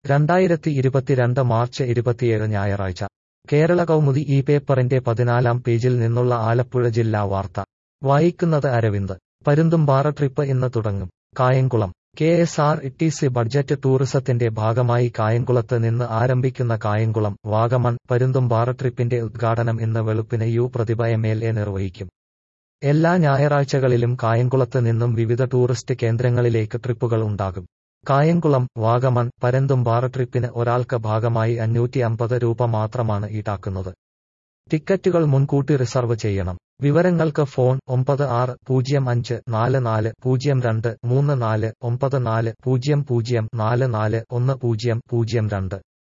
രണ്ടായിരത്തി ഇരുപത്തിരണ്ട് മാർച്ച് ഇരുപത്തിയേഴ് ഞായറാഴ്ച കേരള കൗമുദി ഈ പേപ്പറിന്റെ പതിനാലാം പേജിൽ നിന്നുള്ള ആലപ്പുഴ ജില്ലാ വാർത്ത വായിക്കുന്നത് അരവിന്ദ് പരുന്തുംപാറ ട്രിപ്പ് ഇന്ന് തുടങ്ങും Kayamkulam K S R T C budget ടൂറിസത്തിന്റെ ഭാഗമായി കായംകുളത്ത് നിന്ന് ആരംഭിക്കുന്ന കായംകുളം വാഗമൺ പരുന്തുംപാറ ട്രിപ്പിന്റെ ഉദ്ഘാടനം ഇന്ന് വെളുപ്പിന് U Prathibha M L A നിർവഹിക്കും എല്ലാ ഞായറാഴ്ചകളിലും കായംകുളത്ത് നിന്നും വിവിധ ടൂറിസ്റ്റ് കേന്ദ്രങ്ങളിലേക്ക് ട്രിപ്പുകൾ ഉണ്ടാകും കായംകുളം വാഗമൺ പരന്തുംപാറ ട്രിപ്പിന് ഒരാൾക്ക് ഭാഗമായി അഞ്ഞൂറ്റി അമ്പത് രൂപ മാത്രമാണ് ഈടാക്കുന്നത് ടിക്കറ്റുകൾ മുൻകൂട്ടി റിസർവ് ചെയ്യണം വിവരങ്ങൾക്ക് ഫോൺ ഒമ്പത് ആറ് പൂജ്യം അഞ്ച് നാല് നാല് പൂജ്യം രണ്ട് മൂന്ന് നാല് ഒമ്പത് നാല് പൂജ്യം പൂജ്യം നാല് നാല് ഒന്ന് പൂജ്യം പൂജ്യം രണ്ട്